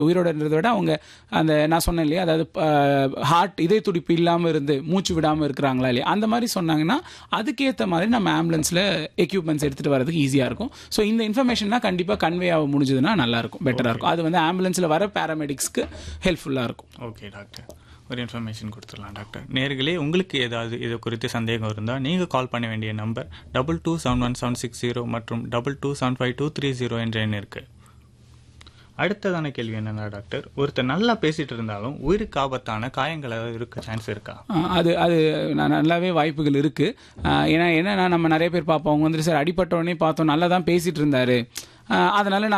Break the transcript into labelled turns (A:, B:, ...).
A: உயிரோடன்றதை விட அவங்க அந்த நான் சொன்னேன் இல்லையா அதாவது ஹார்ட் இதய துடிப்பு இல்லாமல் இருந்து மூச்சு விடாமல் இருக்கிறாங்களா இல்லையா அந்த மாதிரி சொன்னாங்கன்னா அதுக்கேற்ற மாதிரி நம்ம ஆம்புலன்ஸில் எக்யூப்மெண்ட்ஸ் எடுத்துகிட்டு வரதுக்கு ஈஸியாக இருக்கும் ஸோ இந்த இன்ஃபர்மேஷன்லாம் கண்டிப்பாக கன்வே ஆக முடிஞ்சதுன்னா நல்லாயிருக்கும் பெட்டராக இருக்கும் அது வந்து ஆம்புலன்ஸில் வர பேராமெடிக்ஸ்க்கு ஹெல்ப்ஃபுல்லாக இருக்கும்
B: ஓகே டாக்டர் ஒரு இன்ஃபர்மேஷன் கொடுத்துடலாம் டாக்டர் நேர்களே உங்களுக்கு ஏதாவது இது குறித்து சந்தேகம் இருந்தால் நீங்கள் கால் பண்ண வேண்டிய number double two seven one seven six zero மற்றும் double two seven five two three zero என்ற எண் இருக்குது அடுத்ததான கேள்வி என்னன்னா டாக்டர் ஒருத்தர் நல்லா பேசிட்டு இருந்தாலும் உயிருக்கு ஆபத்தான காயங்கள் ஏதாவது இருக்க சான்ஸ் இருக்கா
A: ஆஹ் அது அது ந- நல்லாவே வாய்ப்புகள் இருக்குது ஏன்னா என்னன்னா நம்ம நிறைய பேர் பார்ப்போம் அவங்க வந்துட்டு சார் அடிப்பட்ட உடனே பார்த்தோம் நல்லா தான் பேசிகிட்டு இருந்தாரு ஆஹ் அதனால நான்